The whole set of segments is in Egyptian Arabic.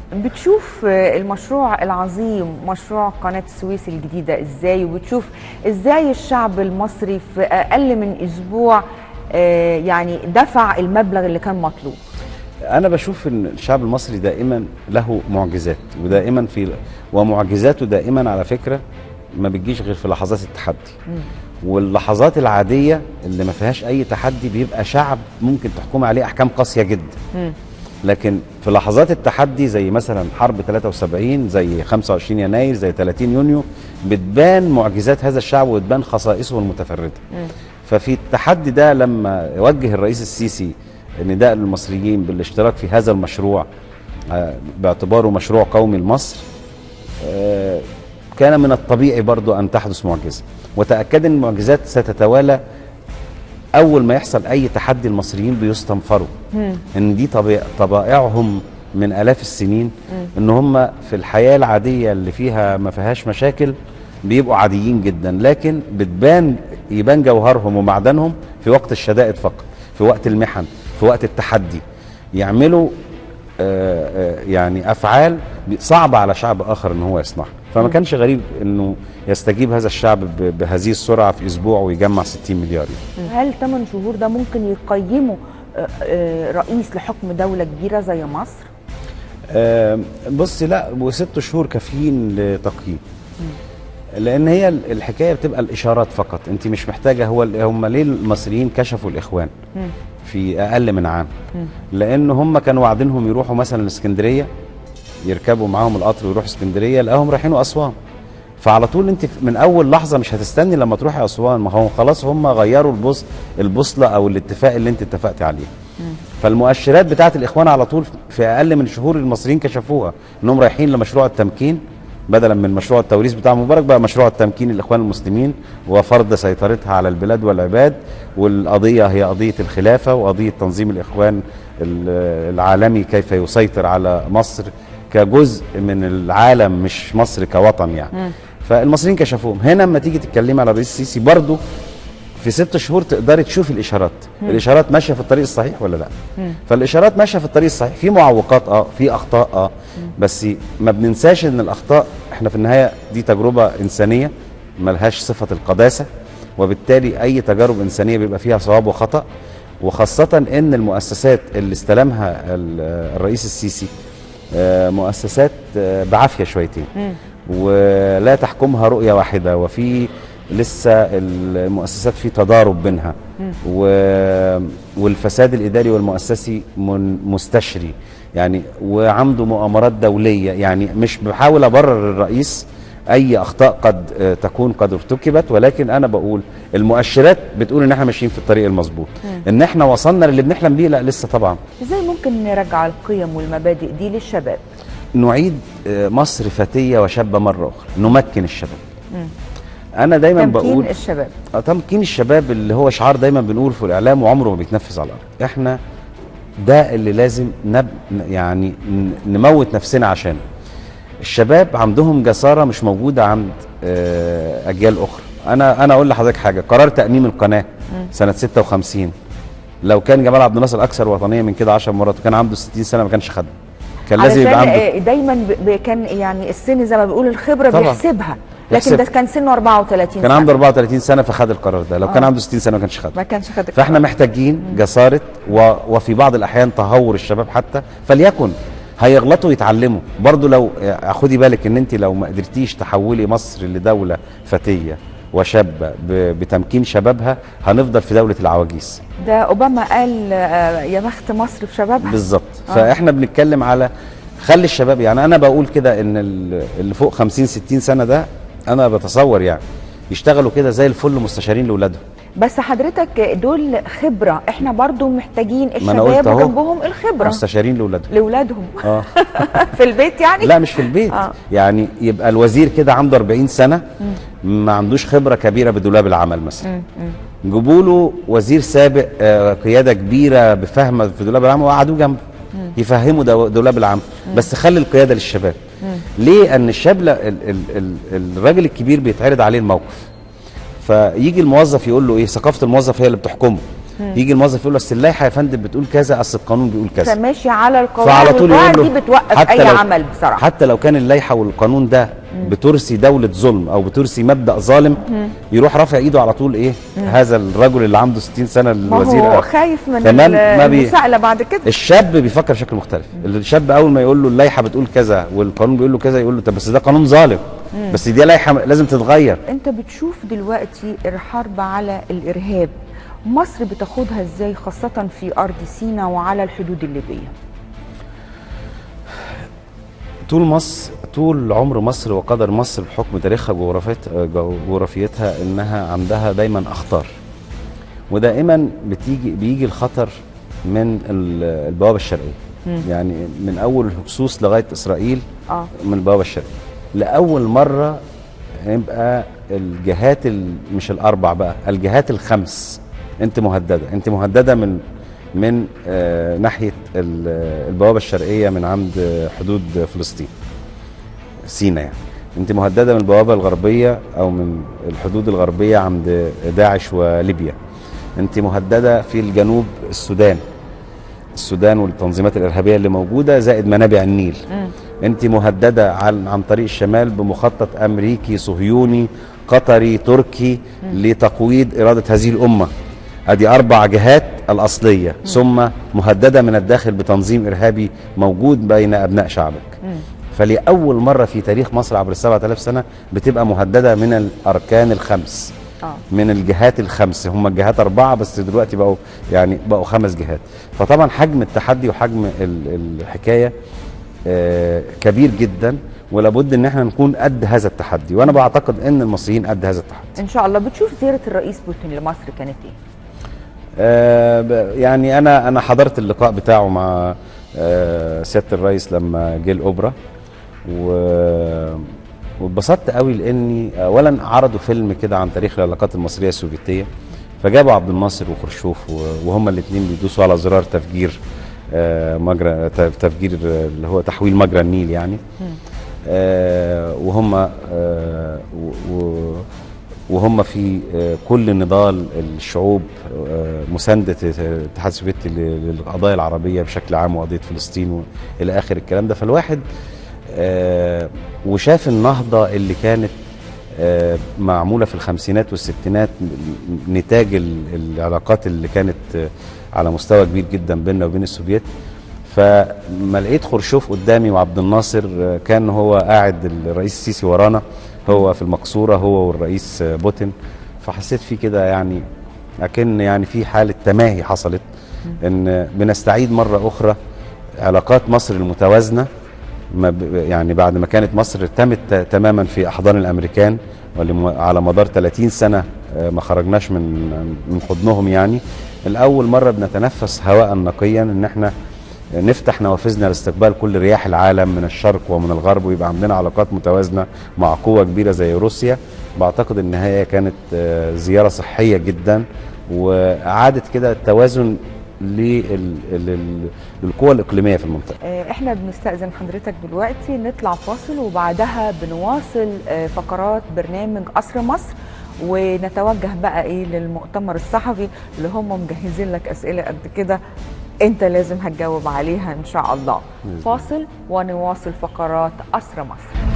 بتشوف آه، المشروع العظيم مشروع قناة السويس الجديدة ازاي وبتشوف ازاي الشعب المصري في اقل من اسبوع آه، يعني دفع المبلغ اللي كان مطلوب انا بشوف ان الشعب المصري دائما له معجزات ودائما في ومعجزاته دائما على فكره ما بتجيش غير في لحظات التحدي واللحظات العاديه اللي ما فيهاش اي تحدي بيبقى شعب ممكن تحكم عليه احكام قاسيه جدا لكن في لحظات التحدي زي مثلا حرب 73 زي 25 يناير زي 30 يونيو بتبان معجزات هذا الشعب وتبان خصائصه المتفرده ففي التحدي ده لما وجه الرئيس السيسي نداء للمصريين بالاشتراك في هذا المشروع آه، باعتباره مشروع قومي لمصر آه، كان من الطبيعي برضو أن تحدث معجزة وتأكد أن المعجزات ستتوالى أول ما يحصل أي تحدي المصريين بيستنفروا أن دي طبيع طبائعهم من آلاف السنين أن هم في الحياة العادية اللي فيها ما فيهاش مشاكل بيبقوا عاديين جدا لكن بتبان يبان جوهرهم ومعدنهم في وقت الشدائد فقط في وقت المحن في وقت التحدي يعملوا آه، آه، يعني افعال صعبه على شعب اخر ان هو يصنعها فما كانش غريب انه يستجيب هذا الشعب ب- بهذه السرعه في اسبوع ويجمع 60 مليار يعني. هل 8 شهور ده ممكن يقيموا آه، آه، رئيس لحكم دولة كبيرة زي مصر آه، بص لا وست شهور كافيين لتقييم لان هي ال- الحكايه بتبقى الاشارات فقط انت مش محتاجه هو ال- هم ليه المصريين كشفوا الاخوان في اقل من عام لان هم كانوا واعدينهم يروحوا مثلا الاسكندريه يركبوا معاهم القطر ويروحوا اسكندريه لقاهم رايحين اسوان فعلى طول انت من اول لحظه مش هتستني لما تروحي اسوان ما هو خلاص هم غيروا البوص البوصله او الاتفاق اللي انت اتفقتي عليه فالمؤشرات بتاعت الاخوان على طول في اقل من شهور المصريين كشفوها انهم رايحين لمشروع التمكين بدلا من مشروع التوريث بتاع مبارك بقى مشروع التمكين الاخوان المسلمين وفرض سيطرتها على البلاد والعباد والقضيه هي قضيه الخلافه وقضيه تنظيم الاخوان ال- العالمي كيف يسيطر على مصر كجزء من العالم مش مصر كوطن يعني فالمصريين كشفوهم هنا لما تيجي تتكلمي على الرئيس السيسي برضه في ست شهور تقدري تشوفي الاشارات الاشارات ماشيه في الطريق الصحيح ولا لا فالاشارات ماشيه في الطريق الصحيح في معوقات اه في اخطاء اه بس ما بننساش ان الاخطاء احنا في النهايه دي تجربه انسانيه ملهاش صفه القداسه وبالتالي اي تجارب انسانيه بيبقى فيها صواب وخطا وخاصه ان المؤسسات اللي استلمها ال- الرئيس السيسي آه، مؤسسات آه، بعافيه شويتين ولا تحكمها رؤيه واحده وفي لسه المؤسسات في تضارب بينها و... والفساد الاداري والمؤسسي من مستشري يعني وعنده مؤامرات دوليه يعني مش بحاول ابرر الرئيس اي اخطاء قد آه، تكون قد ارتكبت ولكن انا بقول المؤشرات بتقول ان احنا ماشيين في الطريق المظبوط ان احنا وصلنا للي بنحلم بيه لا لسه طبعا ازاي ممكن نرجع القيم والمبادئ دي للشباب نعيد آه، مصر فتيه وشابه مره اخرى نمكن الشباب انا دايما تمكين بقول الشباب آه، تمكين الشباب اللي هو شعار دايما بنقول في الاعلام وعمره ما بيتنفذ على الارض احنا ده اللي لازم نب يعني ن- نموت نفسنا عشانه الشباب عندهم جساره مش موجوده عند آه، اجيال اخرى انا انا اقول لحضرتك حاجه قرار تاميم القناه سنه 56 لو كان جمال عبد الناصر اكثر وطنيه من كده 10 مرات وكان عنده 60 سنه ما كانش خدها كان لازم يبقى علشان عنده آه، دايما ب- ب- كان يعني السن زي ما بيقول الخبره طبعا. بيحسبها لكن ده بيحسبها. كان سنه 34 كان سنة. عنده 34 سنه فخد القرار ده لو كان آه. عنده 60 سنه ما كانش خدها ما كانش خد فاحنا محتاجين جسارة و... وفي بعض الأحيان تهور الشباب حتى فليكن هيغلطوا يتعلموا برضو لو خدي بالك ان انت لو ما قدرتيش تحولي مصر لدولة فتية وشابة ب... بتمكين شبابها هنفضل في دولة العواجيز ده اوباما قال آه، يا بخت مصر بشبابها بالظبط آه. فاحنا بنتكلم على خلي الشباب يعني انا بقول كده ان ال- اللي فوق 50 60 سنة ده انا بتصور يعني يشتغلوا كده زي الفل مستشارين لاولادهم بس حضرتك دول خبره احنا برضو محتاجين ما أنا قلت الشباب أهو. وجنبهم الخبره مستشارين لاولادهم لاولادهم اه في البيت يعني لا مش في البيت آه. آه. يعني يبقى الوزير كده عنده 40 سنه ما عندوش خبره كبيره بدولاب العمل مثلا جيبوا له وزير سابق آه، قياده كبيره بفهم في دولاب العمل وقعدوه جنبه يفهموا دو- دولاب العمل بس خلي القياده للشباب ليه ان الشاب لا- ال ال ال الراجل الكبير بيتعرض عليه الموقف فيجي الموظف يقول له ايه ثقافه الموظف هي اللي بتحكمه يجي الموظف يقول له اصل اللائحه يا فندم بتقول كذا اصل القانون بيقول كذا فماشي على القوانين فعلى طول والقواعد يقول له دي بتوقف حتى اي لو- عمل بصراحه حتى لو كان اللائحه والقانون ده بترسي دوله ظلم او بترسي مبدا ظالم يروح رافع ايده على طول ايه هذا الرجل اللي عنده 60 سنه ما الوزير هو أو- خايف من تمام، ال- ما بي- المساءله بعد كده الشاب بيفكر بشكل مختلف الشاب اول ما يقول له اللائحه بتقول كذا والقانون بيقول له كذا يقول له طب بس ده قانون ظالم بس دي لائحه لازم تتغير انت بتشوف دلوقتي الحرب على الارهاب مصر بتاخدها ازاي خاصه في ارض سيناء وعلى الحدود الليبيه طول مصر طول عمر مصر وقدر مصر بحكم تاريخها وجغرافيت جغرافيتها انها عندها دايما اخطار ودائما بتيجي بيجي الخطر من ال- البوابه الشرقيه يعني من اول الهكسوس لغايه اسرائيل اه من البوابه الشرقيه لاول مره يبقى الجهات ال- مش الاربع بقى الجهات الخمس انت مهدده انت مهدده من من آه ناحيه ال- البوابه الشرقيه من عند آه، حدود فلسطين سينا يعني انت مهدده من البوابه الغربيه او من الحدود الغربيه عند داعش وليبيا انت مهدده في الجنوب السودان السودان والتنظيمات الارهابيه اللي موجوده زائد منابع النيل انت مهدده عن عن طريق الشمال بمخطط امريكي صهيوني قطري تركي لتقويض اراده هذه الامه ادي اربع جهات الاصليه ثم مهدده من الداخل بتنظيم ارهابي موجود بين ابناء شعبك فلاول مره في تاريخ مصر عبر السبعة آلاف سنه بتبقى مهدده من الاركان الخمس اه من الجهات الخمس هم الجهات أربعة بس دلوقتي بقوا يعني بقوا خمس جهات فطبعا حجم التحدي وحجم ال- الحكاية آه، كبير جدا ولابد ان احنا نكون قد هذا التحدي وانا بعتقد ان المصريين قد هذا التحدي ان شاء الله بتشوف زياره الرئيس بوتين لمصر كانت ايه آه، ب- يعني انا انا حضرت اللقاء بتاعه مع آه، سياده الرئيس لما جه الاوبرا و واتبسطت قوي لاني اولا عرضوا فيلم كده عن تاريخ العلاقات المصريه السوفيتيه فجابوا عبد الناصر وخرشوف و- وهم الاثنين بيدوسوا على زرار تفجير آه، مجرى ت- تفجير آه، اللي هو تحويل مجرى النيل يعني آه، وهم آه، و- و- وهم في آه، كل نضال الشعوب آه، مساندة الاتحاد السوفيتي ل- للقضايا العربية بشكل عام وقضية فلسطين وإلى آخر الكلام ده فالواحد آه، وشاف النهضة اللي كانت آه، معمولة في الخمسينات والستينات م- نتاج ال- العلاقات اللي كانت آه، على مستوى كبير جدا بيننا وبين السوفيت فما لقيت خرشوف قدامي وعبد الناصر آه، كان هو قاعد الرئيس السيسي ورانا هو في المقصورة هو والرئيس آه، بوتين فحسيت فيه كده يعني أكن يعني في حالة تماهي حصلت إن بنستعيد مرة أخرى علاقات مصر المتوازنة ما ب- يعني بعد ما كانت مصر تمت ت- تماما في احضان الامريكان واللي م- على مدار 30 سنه آه، ما خرجناش من من حضنهم يعني الاول مره بنتنفس هواء نقيا ان احنا نفتح نوافذنا لاستقبال كل رياح العالم من الشرق ومن الغرب ويبقى عندنا علاقات متوازنه مع قوه كبيره زي روسيا بعتقد ان هي كانت آه، زياره صحيه جدا واعادت كده التوازن لل- لل- للقوى الاقليميه في المنطقه آه، احنا بنستأذن حضرتك دلوقتي نطلع فاصل وبعدها بنواصل آه، فقرات برنامج قصر مصر ونتوجه بقى ايه للمؤتمر الصحفي اللي هم مجهزين لك اسئله قد كده انت لازم هتجاوب عليها ان شاء الله فاصل ونواصل فقرات قصر مصر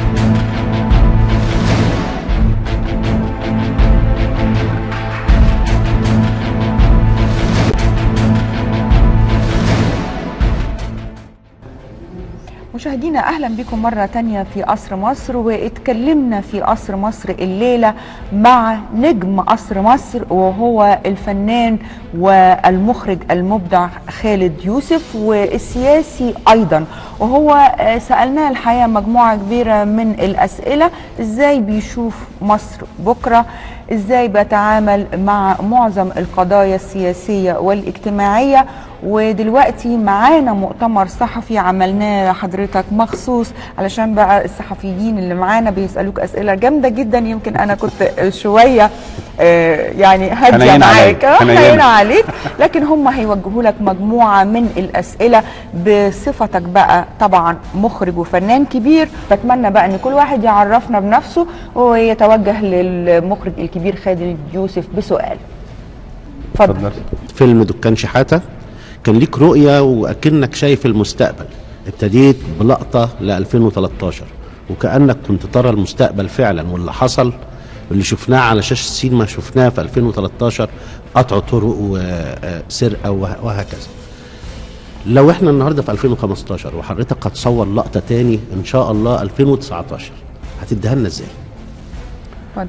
مشاهدينا اهلا بكم مره تانية في قصر مصر واتكلمنا في قصر مصر الليله مع نجم قصر مصر وهو الفنان والمخرج المبدع خالد يوسف والسياسي ايضا وهو آه، سالناه الحقيقه مجموعه كبيره من الاسئله ازاي بيشوف مصر بكره ازاي بيتعامل مع معظم القضايا السياسيه والاجتماعيه ودلوقتي معانا مؤتمر صحفي عملناه لحضرتك مخصوص علشان بقى الصحفيين اللي معانا بيسالوك اسئله جامده جدا يمكن انا كنت شويه آه، يعني هاديه حنينة معاك عليك، آه، حنينة. حنينة عليك لكن هم هيوجهوا لك مجموعه من الاسئله بصفتك بقى طبعا مخرج وفنان كبير بتمنى بقى ان كل واحد يعرفنا بنفسه ويتوجه للمخرج الكبير خالد يوسف بسؤال اتفضل فيلم دكان شحاته كان ليك رؤيه واكنك شايف المستقبل ابتديت بلقطه ل 2013 وكانك كنت ترى المستقبل فعلا واللي حصل اللي شفناه على شاشه السينما شفناه في 2013 قطع طرق وسرقه وه- وهكذا لو احنا النهارده في 2015 وحضرتك هتصور لقطه تاني ان شاء الله 2019 هتديها لنا ازاي؟ اتفضل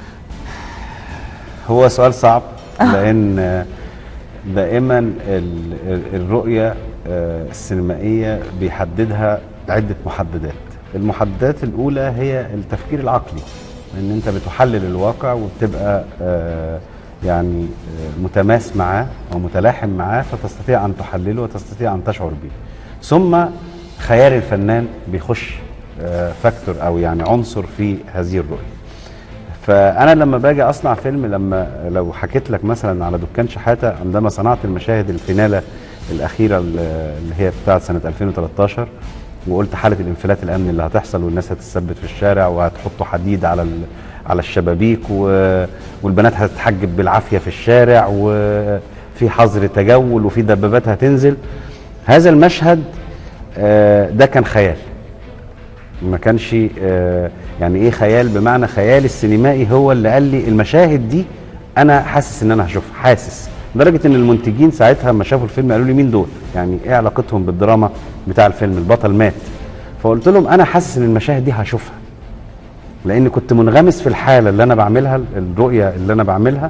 هو سؤال صعب لان آه، دائما ال- ال- الرؤيه آه، السينمائيه بيحددها عده محددات المحددات الاولى هي التفكير العقلي ان انت بتحلل الواقع وبتبقى آه، يعني آه، متماس معاه او متلاحم معاه فتستطيع ان تحلله وتستطيع ان تشعر به ثم خيال الفنان بيخش آه، فاكتور او يعني عنصر في هذه الرؤيه فانا لما باجي اصنع فيلم لما لو حكيت لك مثلا على دكان شحاته عندما صنعت المشاهد الفيناله الاخيره اللي هي بتاعه سنه 2013 وقلت حاله الانفلات الامني اللي هتحصل والناس هتثبت في الشارع وهتحطوا حديد على ال- على الشبابيك و- والبنات هتتحجب بالعافيه في الشارع وفي حظر تجول وفي دبابات هتنزل هذا المشهد آه، ده كان خيال ما كانش آه، يعني ايه خيال بمعنى خيال السينمائي هو اللي قال لي المشاهد دي انا حاسس ان انا هشوفها حاسس لدرجه ان المنتجين ساعتها لما شافوا الفيلم قالوا لي مين دول يعني ايه علاقتهم بالدراما بتاع الفيلم البطل مات فقلت لهم انا حاسس ان المشاهد دي هشوفها لان كنت منغمس في الحاله اللي انا بعملها الرؤيه اللي انا بعملها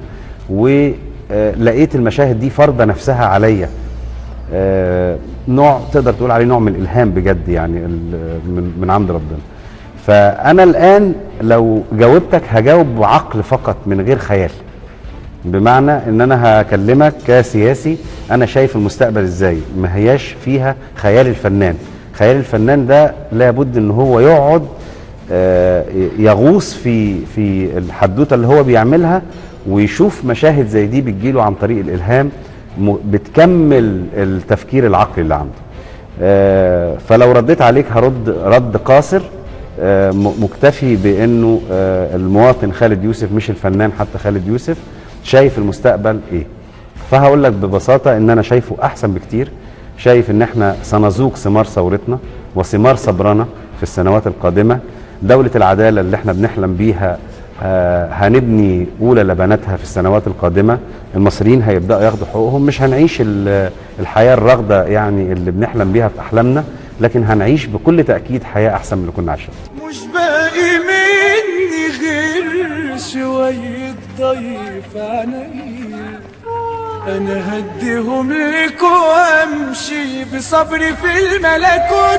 ولقيت المشاهد دي فرضه نفسها عليا آه، نوع تقدر تقول عليه نوع من الالهام بجد يعني ال- من, من عند ربنا فانا الان لو جاوبتك هجاوب بعقل فقط من غير خيال بمعنى ان انا هكلمك كسياسي انا شايف المستقبل ازاي ما هياش فيها خيال الفنان خيال الفنان ده لابد ان هو يقعد آه، يغوص في في الحدوته اللي هو بيعملها ويشوف مشاهد زي دي بتجيله عن طريق الالهام م- بتكمل التفكير العقلي اللي عنده آه، فلو رديت عليك هرد رد قاصر آه، م- مكتفي بانه آه، المواطن خالد يوسف مش الفنان حتى خالد يوسف شايف المستقبل ايه فهقول لك ببساطه ان انا شايفه احسن بكتير شايف ان احنا سنذوق ثمار ثورتنا وثمار صبرنا في السنوات القادمه دوله العداله اللي احنا بنحلم بيها آه، هنبني اولى لبناتها في السنوات القادمه المصريين هيبداوا ياخدوا حقوقهم مش هنعيش ال- الحياه الراغده يعني اللي بنحلم بيها في احلامنا لكن هنعيش بكل تاكيد حياه احسن من اللي كنا عايشينها مش باقي مني غير شوية ضيف عينيا انا هديهم لك وامشي بصبري في الملكوت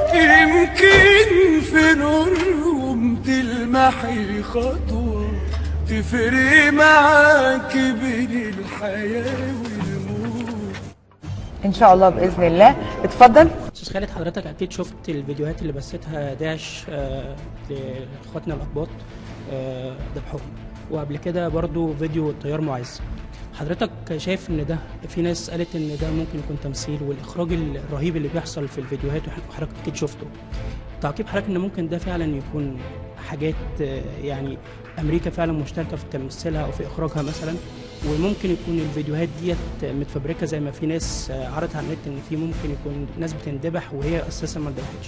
يمكن في نورهم تلمحي خطوة تفرق معاك بين الحياة والموت ان شاء الله باذن الله اتفضل استاذ خالد حضرتك اكيد شفت الفيديوهات اللي بثتها داعش آه، لاخواتنا الاقباط آه، ذبحهم وقبل كده برضو فيديو الطيار معز حضرتك شايف ان ده في ناس قالت ان ده ممكن يكون تمثيل والاخراج الرهيب اللي بيحصل في الفيديوهات وحضرتك اكيد شفته تعقيب حضرتك ان ممكن ده فعلا يكون حاجات آه، يعني امريكا فعلا مشتركه في تمثيلها او في اخراجها مثلا وممكن يكون الفيديوهات ديت متفبركه زي ما في ناس آه، عرضت على النت ان في ممكن يكون ناس بتندبح وهي اساسا ما اتذبحتش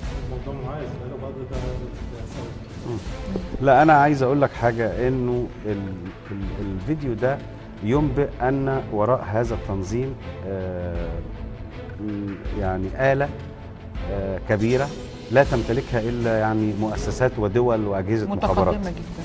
لا انا عايز اقول لك حاجه انه ال ال الفيديو ده ينبئ ان وراء هذا التنظيم آه، م- يعني آلة آه، كبيرة لا تمتلكها إلا يعني مؤسسات ودول وأجهزة مخابرات متقدمه جدا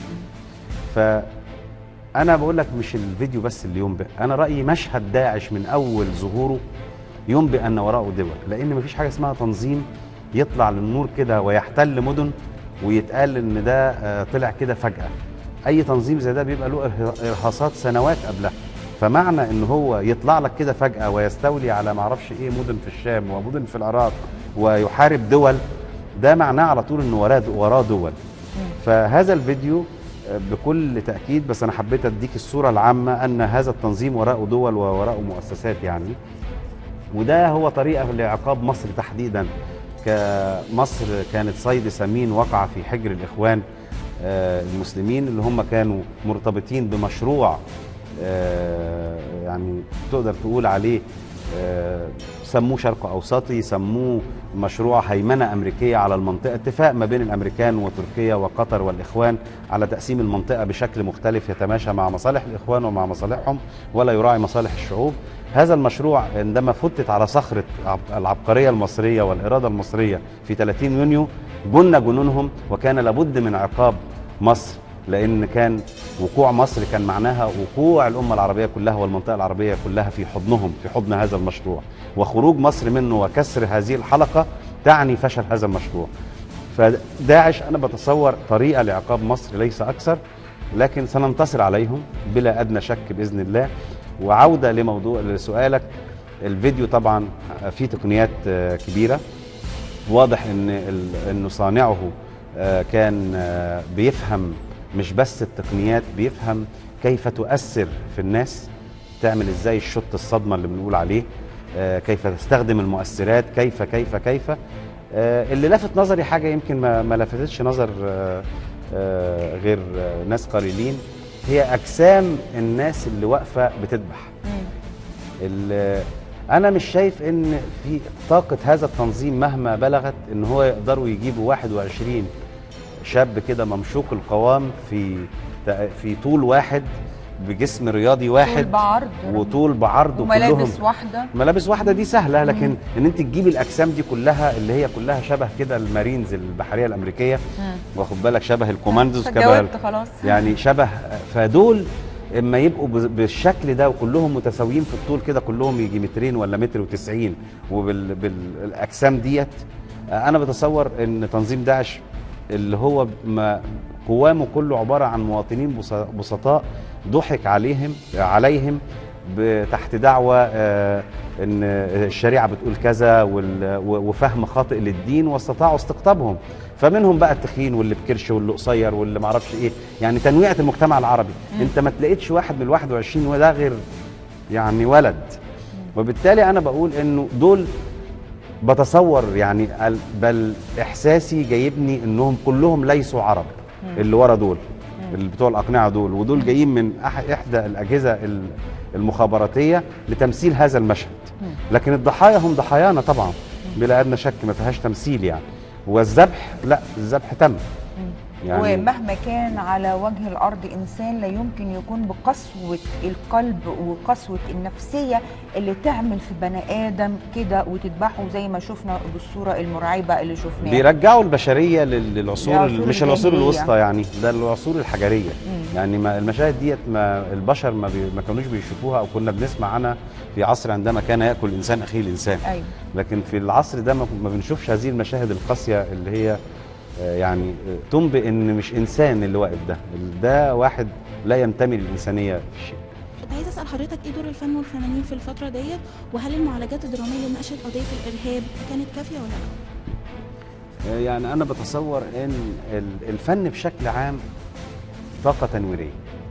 فأنا بقول لك مش الفيديو بس اللي ينبئ أنا رأيي مشهد داعش من أول ظهوره ينبئ أن وراءه دول لأن مفيش حاجة اسمها تنظيم يطلع للنور كده ويحتل مدن ويتقال ان ده آه، طلع كده فجأة اي تنظيم زي ده بيبقى له إرها- ارهاصات سنوات قبلها فمعنى ان هو يطلع لك كده فجأة ويستولي على معرفش ايه مدن في الشام ومدن في العراق ويحارب دول ده معناه على طول انه وراه وراه دول فهذا الفيديو آه، بكل تأكيد بس أنا حبيت أديك الصورة العامة أن هذا التنظيم وراءه دول ووراءه مؤسسات يعني وده هو طريقة لعقاب مصر تحديدا كمصر كانت صيد سمين وقع في حجر الإخوان آه، المسلمين اللي هم كانوا مرتبطين بمشروع آه، يعني تقدر تقول عليه آه، سموه شرق اوسطي سموه مشروع هيمنه امريكيه على المنطقه اتفاق ما بين الامريكان وتركيا وقطر والاخوان على تقسيم المنطقه بشكل مختلف يتماشى مع مصالح الاخوان ومع مصالحهم ولا يراعي مصالح الشعوب هذا المشروع عندما فتت على صخره عب- العبقريه المصريه والاراده المصريه في 30 يونيو جن جنونهم وكان لابد من عقاب مصر لان كان وقوع مصر كان معناها وقوع الامه العربيه كلها والمنطقه العربيه كلها في حضنهم في حضن هذا المشروع وخروج مصر منه وكسر هذه الحلقه تعني فشل هذا المشروع فداعش انا بتصور طريقه لعقاب مصر ليس اكثر لكن سننتصر عليهم بلا ادنى شك باذن الله وعوده لموضوع لسؤالك الفيديو طبعا فيه تقنيات آه، كبيره واضح ان ال- انه صانعه آه، كان آه، بيفهم مش بس التقنيات بيفهم كيف تؤثر في الناس تعمل ازاي الشط الصدمه اللي بنقول عليه آه، كيف تستخدم المؤثرات كيف كيف كيف آه، اللي لفت نظري حاجه يمكن ما ما لفتتش نظر آه، آه، غير آه، ناس قليلين هي اجسام الناس اللي واقفه بتذبح ال- انا مش شايف ان في طاقه هذا التنظيم مهما بلغت ان هو يقدروا يجيبوا 21 شاب كده ممشوق القوام في في طول واحد بجسم رياضي واحد طول بعرض وطول بعرض وملابس وكلهم واحده ملابس واحده دي سهله لكن ان انت تجيبي الاجسام دي كلها اللي هي كلها شبه كده المارينز البحريه الامريكيه واخد بالك شبه الكوماندوز شبه فجاوبت خلاص يعني شبه فدول اما يبقوا بز- بالشكل ده وكلهم متساويين في الطول كده كلهم يجي مترين ولا متر وتسعين وبالاجسام ديت آه، انا بتصور ان تنظيم داعش اللي هو ما قوامه كله عباره عن مواطنين بس- بسطاء ضحك عليهم عليهم ب- تحت دعوة آه، ان الشريعه بتقول كذا وال- و- وفهم خاطئ للدين واستطاعوا استقطابهم فمنهم بقى التخين واللي بكرش واللي قصير واللي معرفش ايه يعني تنويعه المجتمع العربي انت ما تلاقيتش واحد من ال 21 وده غير يعني ولد وبالتالي انا بقول انه دول بتصور يعني ال- بل احساسي جايبني انهم كلهم ليسوا عرب اللي ورا دول اللي بتوع الاقنعه دول ودول جايين من أح- احدى الاجهزه ال- المخابراتيه لتمثيل هذا المشهد لكن الضحايا هم ضحايانا طبعا بلا ادنى شك ما فيهاش تمثيل يعني والذبح لا الذبح تم يعني ومهما كان على وجه الارض انسان لا يمكن يكون بقسوه القلب وقسوه النفسيه اللي تعمل في بني ادم كده وتذبحه زي ما شفنا بالصوره المرعبه اللي شفناها بيرجعوا البشريه لل- للعصور العصور مش العصور الجاهلية. الوسطى يعني ده العصور الحجريه يعني ما المشاهد ديت ما البشر ما, بي ما كانوش بيشوفوها او كنا بنسمع عنها في عصر عندما كان ياكل الانسان اخيه الانسان ايوه لكن في العصر ده ما ما بنشوفش هذه المشاهد القاسيه اللي هي آه، يعني آه، تنبئ ان مش انسان اللي واقف ده ده واحد لا ينتمي للانسانيه في شيء كنت عايزه اسال حضرتك ايه دور الفن والفنانين في الفتره ديت وهل المعالجات الدراميه اللي ناقشت قضيه الارهاب كانت كافيه ولا لا؟ آه، يعني انا بتصور ان ال- الفن بشكل عام طاقه تنويريه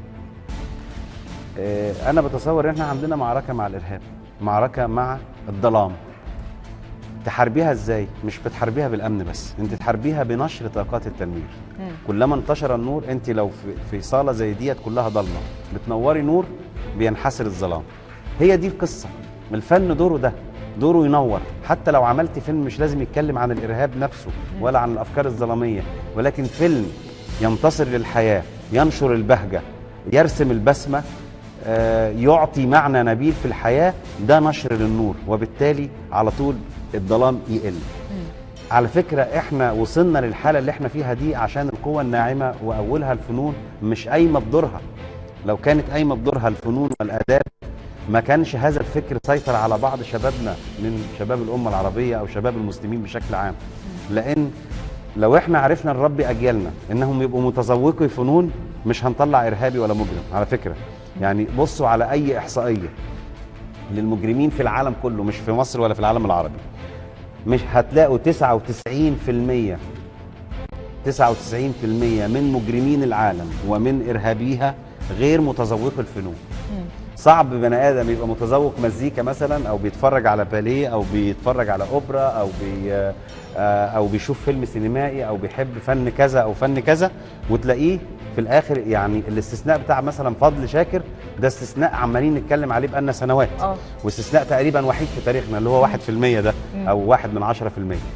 آه، انا بتصور ان احنا عندنا معركه مع الارهاب معركه مع الظلام تحاربيها ازاي مش بتحاربيها بالامن بس انت تحاربيها بنشر طاقات التنوير كلما انتشر النور انت لو في, في صاله زي ديت كلها ضلمه بتنوري نور بينحسر الظلام هي دي القصه الفن دوره ده دوره ينور حتى لو عملت فيلم مش لازم يتكلم عن الارهاب نفسه ولا عن الافكار الظلاميه ولكن فيلم ينتصر للحياه ينشر البهجه يرسم البسمه آه، يعطي معنى نبيل في الحياه ده نشر للنور وبالتالي على طول الظلام يقل على فكرة احنا وصلنا للحالة اللي احنا فيها دي عشان القوة الناعمة واولها الفنون مش قايمة بدورها لو كانت قايمة بدورها الفنون والاداب ما كانش هذا الفكر سيطر على بعض شبابنا من شباب الامة العربية او شباب المسلمين بشكل عام لان لو احنا عرفنا نربي اجيالنا انهم يبقوا متذوقي فنون مش هنطلع ارهابي ولا مجرم على فكرة يعني بصوا على اي احصائية للمجرمين في العالم كله مش في مصر ولا في العالم العربي مش هتلاقوا 99% 99% من مجرمين العالم ومن ارهابيها غير متذوقي الفنون صعب بني ادم يبقى متذوق مزيكا مثلا او بيتفرج على باليه او بيتفرج على اوبرا او بي آه، او بيشوف فيلم سينمائي او بيحب فن كذا او فن كذا وتلاقيه في الاخر يعني الاستثناء بتاع مثلا فضل شاكر ده استثناء عمالين نتكلم عليه بقالنا سنوات اه واستثناء تقريبا وحيد في تاريخنا اللي هو 1% ده او واحد من 10%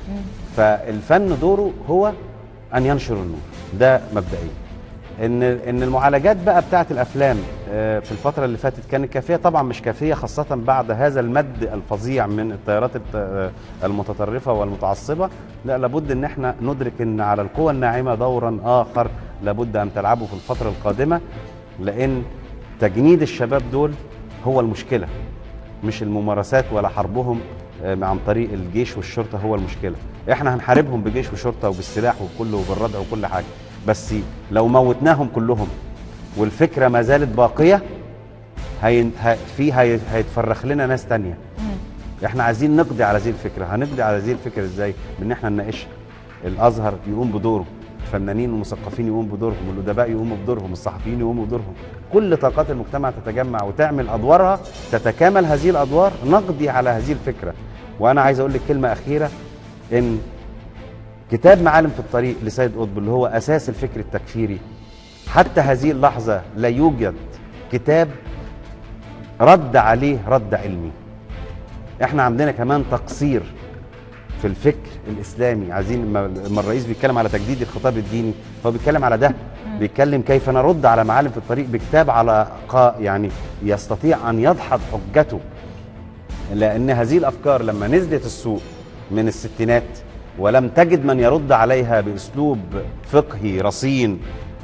فالفن دوره هو ان ينشر النور ده مبدئيا ان ان المعالجات بقى بتاعه الافلام آه، في الفتره اللي فاتت كانت كافيه طبعا مش كافيه خاصه بعد هذا المد الفظيع من التيارات الت- آه، المتطرفه والمتعصبه لا لابد ان احنا ندرك ان على القوى الناعمه دورا اخر لابد ان تلعبه في الفتره القادمه لان تجنيد الشباب دول هو المشكله مش الممارسات ولا حربهم آه، عن طريق الجيش والشرطه هو المشكله احنا هنحاربهم بجيش وشرطه وبالسلاح وكله وبالردع وكل حاجه بس لو موتناهم كلهم والفكره ما زالت باقيه هي... ه... في هي... هيتفرخ لنا ناس تانية احنا عايزين نقضي على هذه الفكره هنقضي على هذه الفكره ازاي بان احنا نناقشها الازهر يقوم بدوره الفنانين والمثقفين يقوموا بدورهم الادباء يقوموا بدورهم الصحفيين يقوموا بدورهم كل طاقات المجتمع تتجمع وتعمل ادوارها تتكامل هذه الادوار نقضي على هذه الفكره وانا عايز اقول لك كلمه اخيره ان كتاب معالم في الطريق لسيد قطب اللي هو اساس الفكر التكفيري حتى هذه اللحظه لا يوجد كتاب رد عليه رد علمي احنا عندنا كمان تقصير في الفكر الاسلامي عايزين لما لما الرئيس بيتكلم على تجديد الخطاب الديني هو بيتكلم على ده بيتكلم كيف نرد على معالم في الطريق بكتاب على قا يعني يستطيع ان يدحض حجته لان هذه الافكار لما نزلت السوق من الستينات ولم تجد من يرد عليها باسلوب فقهي رصين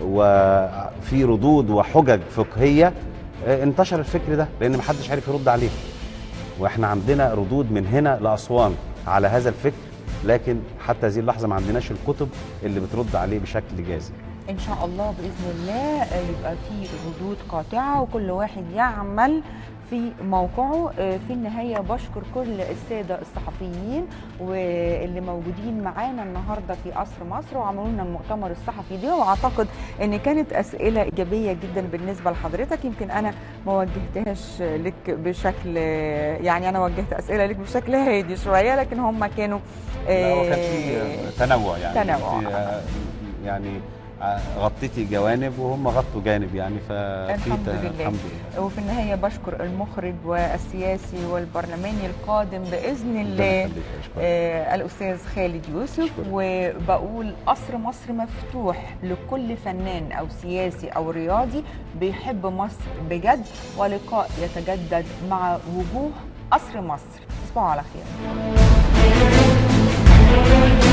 وفي ردود وحجج فقهيه اه، انتشر الفكر ده لان محدش عارف يرد عليه واحنا عندنا ردود من هنا لاسوان على هذا الفكر لكن حتى هذه اللحظه ما عندناش الكتب اللي بترد عليه بشكل جازم ان شاء الله باذن الله آه، يبقى في ردود قاطعه وكل واحد يعمل في موقعه آه، في النهايه بشكر كل الساده الصحفيين واللي موجودين معانا النهارده في قصر مصر وعملوا لنا المؤتمر الصحفي ده واعتقد ان كانت اسئله ايجابيه جدا بالنسبه لحضرتك يمكن انا ما وجهتهاش لك بشكل يعني انا وجهت اسئله لك بشكل هادي شويه لكن هم كانوا لا هو كان آه، في تنوع يعني تنوع. في، آه، يعني آه، غطيتي جوانب وهم غطوا جانب يعني ففي الحمد ت- لله. الحمد لله وفي النهاية بشكر المخرج والسياسي والبرلماني القادم بإذن ربنا الله يخليك، أشكرك. آه الأستاذ خالد يوسف وبقول قصر مصر مفتوح لكل فنان أو سياسي أو رياضي بيحب مصر بجد ولقاء يتجدد مع وجوه قصر مصر تصبحوا على خير